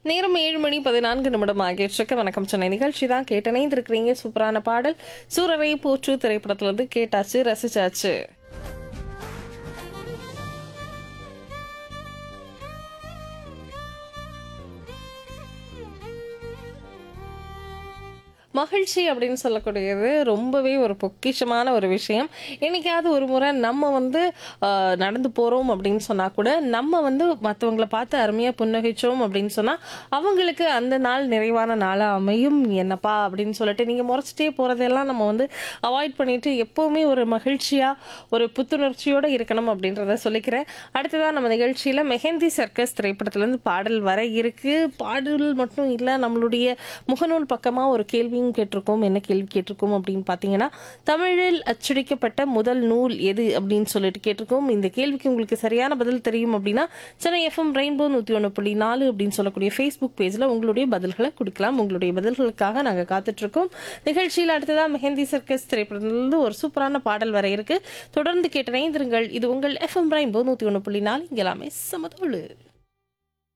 நேரம் ஏழு மணி பதினான்கு நிமிடம் ஆகிடுச்சுக்கு வணக்கம் சென்னை நிகழ்ச்சி தான் கேட்டனே இருக்கிறீங்க சூப்பரான பாடல் சூரரை போற்று திரைப்படத்துல இருந்து கேட்டாச்சு ரசிச்சாச்சு மகிழ்ச்சி அப்படின்னு சொல்லக்கூடியது ரொம்பவே ஒரு பொக்கிஷமான ஒரு விஷயம் என்னைக்காவது ஒரு முறை நம்ம வந்து ஆஹ், நடந்து போகிறோம் அப்படின்னு சொன்னால் கூட நம்ம வந்து மற்றவங்கள பார்த்து அருமையாக புன்னகைச்சோம் அப்படின்னு சொன்னால் அவங்களுக்கு அந்த நாள் நிறைவான நாளாக அமையும் என்னப்பா அப்படின்னு சொல்லிட்டு நீங்கள் முறைச்சிட்டே போகிறதெல்லாம் நம்ம வந்து அவாய்ட் பண்ணிட்டு எப்போவுமே ஒரு மகிழ்ச்சியாக ஒரு புத்துணர்ச்சியோடு இருக்கணும் அப்படின்றத சொல்லிக்கிறேன் அடுத்ததான் நம்ம நிகழ்ச்சியில் மெஹந்தி சர்க்கஸ் திரைப்படத்துலேருந்து பாடல் வர இருக்கு பாடல் மட்டும் இல்லை நம்மளுடைய முகநூல் பக்கமாக ஒரு கேள்வியும் கேட்டிருக்கோம் என்ன கேள்வி கேட்டிருக்கோம் அப்படின்னு பார்த்தீங்கன்னா தமிழில் அச்சடிக்கப்பட்ட முதல் நூல் எது அப்படின்னு சொல்லிட்டு கேட்டிருக்கோம் இந்த கேள்விக்கு உங்களுக்கு சரியான பதில் தெரியும் அப்படின்னா சென்னை எஃப்எம் ரெயின்போ நூற்றி ஒன்று புள்ளி நாலு அப்படின்னு சொல்லக்கூடிய ஃபேஸ்புக் பேஜில் உங்களுடைய பதில்களை கொடுக்கலாம் உங்களுடைய பதில்களுக்காக நாங்கள் காத்துட்ருக்கோம் நிகழ்ச்சியில் அடுத்ததாக மெஹந்தி சர்க்கஸ் திரைப்படத்திலிருந்து ஒரு சூப்பரான பாடல் வர இருக்கு தொடர்ந்து கேட்டு இணைந்திருங்கள் இது உங்கள் எஃப்எம் ரெயின்போ நூற்றி ஒன்று புள்ளி நாலு இங்கே எல்லாமே சமதோடு